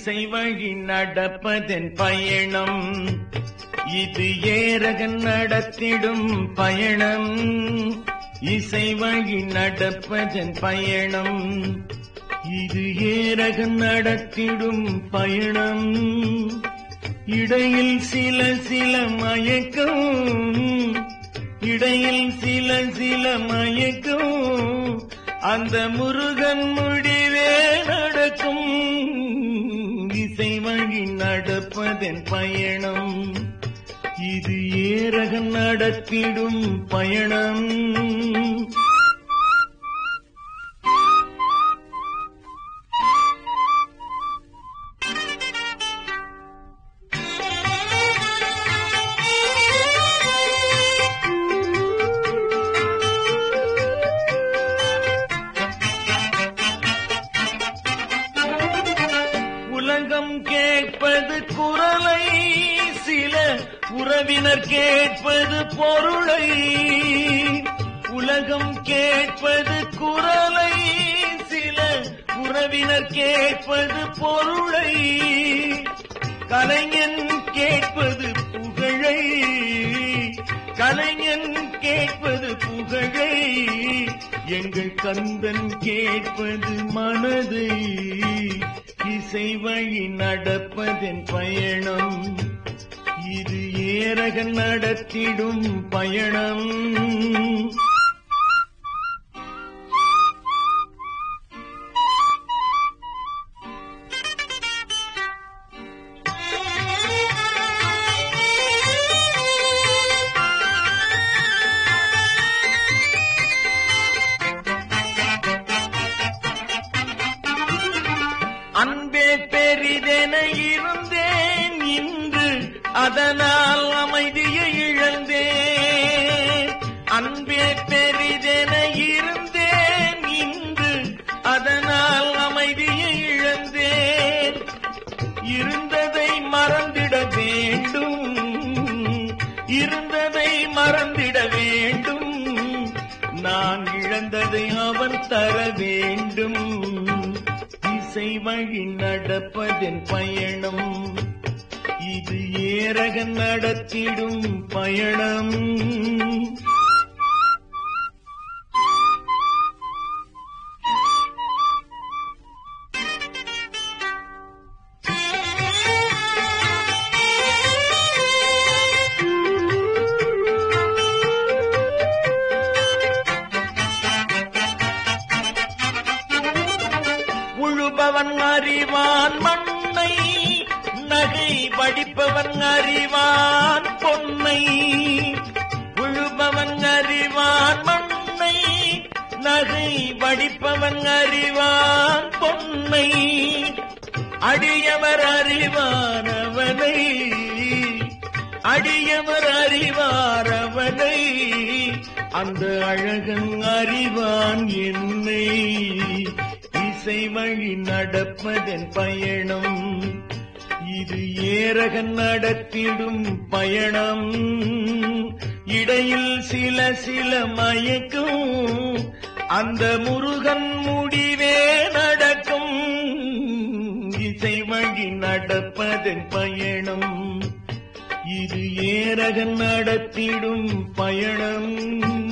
இசை வழி நடப்பதன் பயணம் இது ஏரகன் நடத்திடும் பயணம் இசை வழி நடப்பதன் பயணம் இது ஏரகன் நடத்திடும் பயணம் இடையில் சில சில மயக்கம் இடையில் சில சில மயக்கம் அந்த முருகன் முடிவே நடக்கும் இசை வழி நடப்பதன் பயணம் இது ஏரகன் நடத்திடும் பயணம் உலகம் கேட்பது குரலை சில உறவினர் கேட்பது பொருளை உலகம் கேட்பது குரலை சில உறவினர் கேட்பது பொருளை கலைஞன் கேட்பது புகழை கலைஞன் கேட்பது புகழை எங்கள் கந்தன் கேட்பது மனதை இசை வழி நடப்பதன் பயணம் இது ஏரகன் நடத்திடும் பயணம் அன்பே பெரிதென இருந்தேன் இன்று அதனால் அமைதியை இழந்தேன் அன்பே பெரிதென இருந்தேன் இன்று அதனால் அமைதியை இழந்தேன் இருந்ததை மறந்திட வேண்டும் இருந்ததை மறந்திட வேண்டும் நான் இழந்ததை அவன் தர வேண்டும் இசை வழி நடப்பதன் பயணம் இது ஏரகன் நடத்திடும் பயணம் உழுபவன் அறிவான் மண்ணை நகை வடிப்பவன் அறிவான் பொன்னை உழுபவன் அறிவான் மண்ணை நகை வடிப்பவன் அறிவான் பொன்னை அடியவர் அறிவானவனை அடியவர் அறிவாரவனை அந்த அழகன் அறிவான் என்னை இசை வழி நடப்பதன் பயணம் இது ஏரகன் நடத்திடும் பயணம் இடையில் சில சில மயக்கும் அந்த முருகன் முடிவே நடக்கும் இசை வழி நடப்பதன் பயணம் இது ஏரகன் நடத்திடும் பயணம்